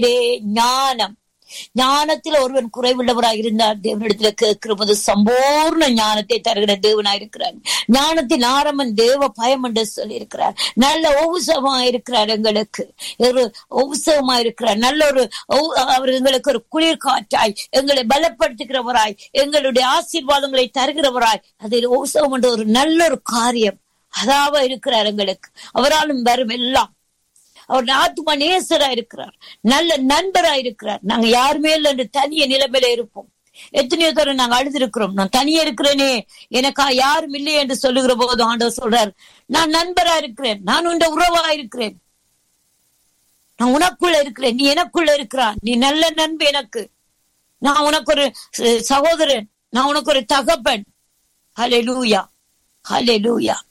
ஞானம் ஞானத்தில் ஒருவன் குறைவுள்ளவராய் இருந்தார் தேவனிடத்துல கேட்கிற போது சம்பூர்ண ஞானத்தை தருகிற தேவனாய் இருக்கிறார் ஞானத்தின் ஆரம்பம் தேவ பயம் என்று சொல்லி இருக்கிறார் நல்ல உபசமா இருக்கிறார் எங்களுக்கு ஒரு உபசவமா இருக்கிறார் நல்ல ஒரு உ- அவர் எங்களுக்கு ஒரு குளிர் காற்றாய் எங்களை பலப்படுத்துகிறவராய் எங்களுடைய ஆசீர்வாதங்களை தருகிறவராய் அது உபசவம் என்ற ஒரு நல்ல ஒரு காரியம் அதாவ இருக்கிறார் எங்களுக்கு அவராலும் வரும் எல்லாம் அவர் ஆத்மா நேசரா இருக்கிறார் நல்ல நண்பரா இருக்கிறார் நாங்க யாருமே இல்லை என்று தனிய நிலைமையில இருப்போம் எத்தனையோ தடவை நாங்க அழுதிருக்கிறோம் நான் தனியே இருக்கிறேனே எனக்கா யாரும் இல்லை என்று சொல்லுகிற போது ஆண்டவர் சொல்றார் நான் நண்பரா இருக்கிறேன் நான் உண்ட உறவா இருக்கிறேன் நான் உனக்குள்ள இருக்கிறேன் நீ எனக்குள்ள இருக்கிறான் நீ நல்ல நண்பு எனக்கு நான் உனக்கு ஒரு ச- சகோதரன் நான் உனக்கு ஒரு தகப்பன் ஹலே லூயா ஹலே லூயா